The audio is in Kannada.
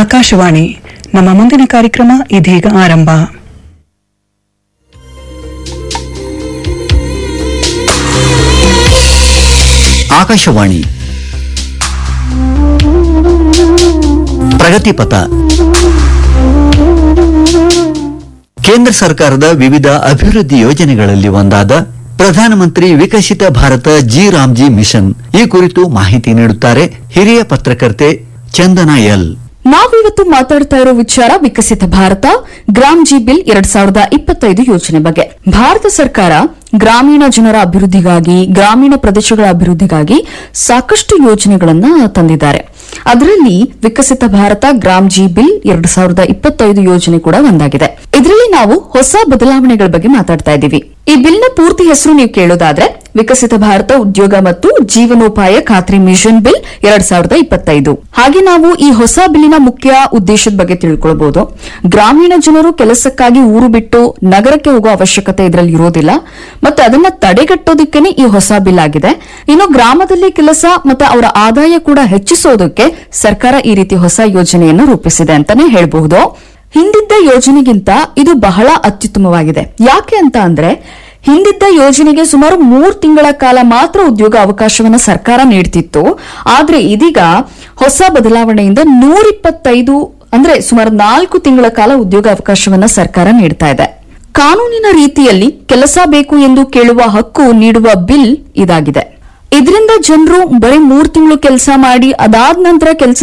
ಆಕಾಶವಾಣಿ ನಮ್ಮ ಮುಂದಿನ ಕಾರ್ಯಕ್ರಮ ಇದೀಗ ಆರಂಭ ಆಕಾಶವಾಣಿ ಪ್ರಗತಿಪಥ ಕೇಂದ್ರ ಸರ್ಕಾರದ ವಿವಿಧ ಅಭಿವೃದ್ಧಿ ಯೋಜನೆಗಳಲ್ಲಿ ಒಂದಾದ ಪ್ರಧಾನಮಂತ್ರಿ Viksit Bharat G RAM G mission ಈ ಕುರಿತು ಮಾಹಿತಿ ನೀಡುತ್ತಾರೆ ಹಿರಿಯ ಪತ್ರಕರ್ತೆ ಚಂದನಾ ಎಲ್ ನಾವಿವತ್ತು ಮಾತಾಡ್ತಾ ಇರೋ ವಿಚಾರ Viksit Bharat G RAM G bill ಎರಡ್ ಸಾವಿರದ ಇಪ್ಪತ್ತೈದು ಯೋಜನೆ ಬಗ್ಗೆ ಭಾರತ ಸರ್ಕಾರ ಗ್ರಾಮೀಣ ಜನರ ಅಭಿವೃದ್ಧಿಗಾಗಿ ಗ್ರಾಮೀಣ ಪ್ರದೇಶಗಳ ಅಭಿವೃದ್ಧಿಗಾಗಿ ಸಾಕಷ್ಟು ಯೋಜನೆಗಳನ್ನ ತಂದಿದ್ದಾರೆ ಅದರಲ್ಲಿ Viksit Bharat G RAM G bill ಎರಡ್ ಸಾವಿರದ ಇಪ್ಪತ್ತೈದು ಯೋಜನೆ ಕೂಡ ಒಂದಾಗಿದೆ ಇದರಲ್ಲಿ ನಾವು ಹೊಸ ಬದಲಾವಣೆಗಳ ಬಗ್ಗೆ ಮಾತಾಡ್ತಾ ಇದ್ದೀವಿ ಈ ಬಿಲ್ನ ಪೂರ್ತಿ ಹೆಸರು ನೀವು ಕೇಳೋದಾದ್ರೆ ವಿಕಸಿತ ಭಾರತ ಉದ್ಯೋಗ ಮತ್ತು ಜೀವನೋಪಾಯ ಖಾತ್ರಿ ಮಿಷನ್ ಬಿಲ್ ಎರಡ್ ಸಾವಿರದ ಇಪ್ಪತ್ತೈದು ಹಾಗೆ ನಾವು ಈ ಹೊಸ ಬಿಲ್ಲಿನ ಮುಖ್ಯ ಉದ್ದೇಶದ ಬಗ್ಗೆ ತಿಳ್ಕೊಳ್ಬಹುದು ಗ್ರಾಮೀಣ ಜನರು ಕೆಲಸಕ್ಕಾಗಿ ಊರು ಬಿಟ್ಟು ನಗರಕ್ಕೆ ಹೋಗೋ ಅವಶ್ಯಕತೆ ಇದರಲ್ಲಿ ಇರೋದಿಲ್ಲ ಮತ್ತೆ ಅದನ್ನ ತಡೆಗಟ್ಟೋದಕ್ಕೇನೆ ಈ ಹೊಸ ಬಿಲ್ ಆಗಿದೆ ಇನ್ನು ಗ್ರಾಮದಲ್ಲಿ ಕೆಲಸ ಮತ್ತೆ ಅವರ ಆದಾಯ ಕೂಡ ಹೆಚ್ಚಿಸೋದಕ್ಕೆ ಸರ್ಕಾರ ಈ ರೀತಿ ಹೊಸ ಯೋಜನೆಯನ್ನು ರೂಪಿಸಿದೆ ಅಂತಾನೆ ಹೇಳಬಹುದು ಹಿಂದಿದ್ದ ಯೋಜನೆಗಿಂತ ಇದು ಬಹಳ ಅತ್ಯುತ್ತಮವಾಗಿದೆ ಯಾಕೆ ಅಂತ ಅಂದ್ರೆ ಹಿಂದಿದ್ದ ಯೋಜನೆಗೆ ಸುಮಾರು ಮೂರು ತಿಂಗಳ ಕಾಲ ಮಾತ್ರ ಉದ್ಯೋಗ ಅವಕಾಶವನ್ನ ಸರ್ಕಾರ ನೀಡ್ತಿತ್ತು ಆದ್ರೆ ಇದೀಗ ಹೊಸ ಬದಲಾವಣೆಯಿಂದ ನೂರಿಪ್ಪತ್ತೈದು ಅಂದ್ರೆ ಸುಮಾರು ನಾಲ್ಕು ತಿಂಗಳ ಕಾಲ ಉದ್ಯೋಗ ಅವಕಾಶವನ್ನ ಸರ್ಕಾರ ನೀಡ್ತಾ ಇದೆ ಕಾನೂನಿನ ರೀತಿಯಲ್ಲಿ ಕೆಲಸ ಬೇಕು ಎಂದು ಕೇಳುವ ಹಕ್ಕು ನೀಡುವ ಬಿಲ್ ಇದಾಗಿದೆ ಇದರಿಂದ ಜನರು ಬರೀ ಮೂರ್ ತಿಂಗಳು ಕೆಲಸ ಮಾಡಿ ಅದಾದ ನಂತರ ಕೆಲಸ